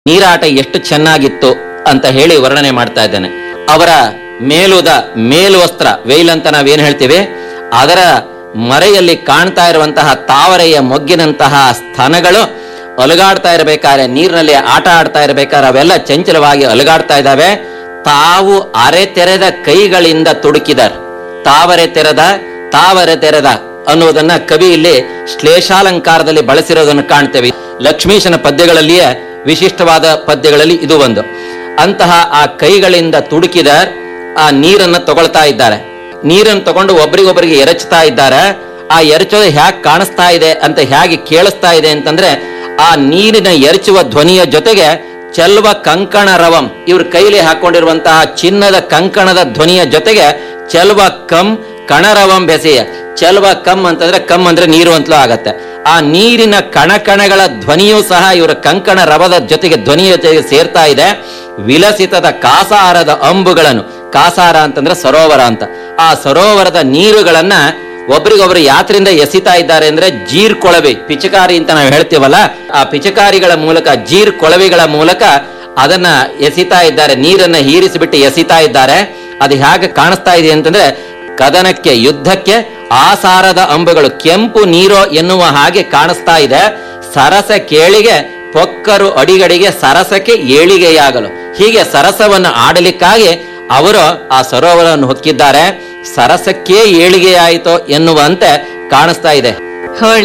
ನೀರಾಟ ಎಷ್ಟು ಚೆನ್ನಾಗಿತ್ತು ಅಂತ ಹೇಳಿ ವರ್ಣನೆ ಮಾಡ್ತಾ ಇದ್ದಾನೆ ಅವರ ಮೇಲುದ ಮೇಲ್ವಸ್ತ್ರ ವೇಲ್ ಅಂತ ನಾವೇನ್ ಹೇಳ್ತೀವಿ ಅದರ ಮರೆಯಲ್ಲಿ ಕಾಣ್ತಾ ಇರುವಂತಹ ತಾವರೆಯ ಮೊಗ್ಗಿನಂತಹ ಸ್ತನಗಳು ಅಲುಗಾಡ್ತಾ ಇರಬೇಕಾದ್ರೆ ನೀರಿನಲ್ಲಿ ಆಟ ಆಡ್ತಾ ಇರಬೇಕಾದ್ರೆ ಅವೆಲ್ಲ ಚಂಚಲವಾಗಿ ಅಲುಗಾಡ್ತಾ ಇದ್ದಾವೆ ತಾವು ಅರೆ ತೆರೆದ ಕೈಗಳಿಂದ ತುಡುಕಿದರು ತಾವರೆ ತೆರೆದ ತಾವರೆ ತೆರೆದ ಅನ್ನುವುದನ್ನ ಕವಿ ಇಲ್ಲಿ ಶ್ಲೇಷಾಲಂಕಾರದಲ್ಲಿ ಬಳಸಿರೋದನ್ನು ಕಾಣ್ತೇವೆ ಲಕ್ಷ್ಮೀಶನ ಪದ್ಯಗಳಲ್ಲಿಯೇ ವಿಶಿಷ್ಟವಾದ ಪದ್ಯಗಳಲ್ಲಿ ಇದು ಒಂದು ಅಂತಹ ಆ ಕೈಗಳಿಂದ ತುಡುಕಿದ ಆ ನೀರನ್ನ ತಗೊಳ್ತಾ ಇದ್ದಾರೆ ನೀರನ್ನು ತಗೊಂಡು ಒಬ್ರಿಗೊಬ್ಬರಿಗೆ ಎರಚ್ತಾ ಇದ್ದಾರೆ ಆ ಎರಚೋದು ಹ್ಯಾಕ್ ಕಾಣಿಸ್ತಾ ಇದೆ ಅಂತ ಹೇಗೆ ಕೇಳಿಸ್ತಾ ಇದೆ ಅಂತಂದ್ರೆ ಆ ನೀರಿನ ಎರಚುವ ಧ್ವನಿಯ ಜೊತೆಗೆ ಚೆಲ್ವ ಕಂಕಣ ರವಂ ಇವ್ರ ಕೈಲಿ ಹಾಕೊಂಡಿರುವಂತಹ ಚಿನ್ನದ ಕಂಕಣದ ಧ್ವನಿಯ ಜೊತೆಗೆ ಚೆಲ್ವ ಕಂ ಕಣರವಂ ಬೆಸೆಯ ಚೆಲ್ವ ಕಂ ಅಂತಂದ್ರೆ ಕಮ್ ಅಂದ್ರೆ ನೀರು ಅಂತಲೂ ಆಗತ್ತೆ ಆ ನೀರಿನ ಕಣಕಣಗಳ ಧ್ವನಿಯೂ ಸಹ ಇವರ ಕಂಕಣ ರವದ ಜೊತೆಗೆ ಧ್ವನಿಯ ಜೊತೆಗೆ ಸೇರ್ತಾ ಇದೆ ವಿಲಸಿತದ ಕಾಸಾರದ ಅಂಬುಗಳನ್ನು ಕಾಸಾರ ಅಂತಂದ್ರೆ ಸರೋವರ ಅಂತ ಆ ಸರೋವರದ ನೀರುಗಳನ್ನ ಒಬ್ರಿಗೊಬ್ರು ಯಾತ್ರಿಂದ ಎಸಿತಾ ಇದ್ದಾರೆ ಅಂದ್ರೆ ಜೀರ್ ಕೊಳವೆ ಪಿಚಕಾರಿ ಅಂತ ನಾವು ಹೇಳ್ತೀವಲ್ಲ ಆ ಪಿಚಕಾರಿಗಳ ಮೂಲಕ ಜೀರ್ ಕೊಳವೆಗಳ ಮೂಲಕ ಅದನ್ನ ಎಸಿತಾ ಇದ್ದಾರೆ ನೀರನ್ನ ಹೀರಿಸಿಬಿಟ್ಟು ಎಸಿತಾ ಇದ್ದಾರೆ ಅದು ಹೇಗೆ ಕಾಣಿಸ್ತಾ ಇದೆ ಅಂತಂದ್ರೆ ಕದನಕ್ಕೆ ಯುದ್ಧಕ್ಕೆ ಆಸಾರದ ಅಂಬುಗಳು ಕೆಂಪು ನೀರೋ ಎನ್ನುವ ಹಾಗೆ ಕಾಣಿಸ್ತಾ ಇದೆ ಸರಸ ಕೇಳಿಗೆ ಪೊಕ್ಕರು ಅಡಿಗಡಿಗೆ ಸರಸಕ್ಕೆ ಏಳಿಗೆಯಾಗಲು ಹೀಗೆ ಸರಸವನ್ನು ಆಡಲಿಕ್ಕಾಗಿ ಅವರು ಆ ಸರೋವರವನ್ನು ಹೊಕ್ಕಿದ್ದಾರೆ ಸರಸಕ್ಕೆ ಏಳಿಗೆಯಾಯಿತೋ ಎನ್ನುವಂತೆ ಕಾಣಿಸ್ತಾ ಇದೆ ಹೊಳೆ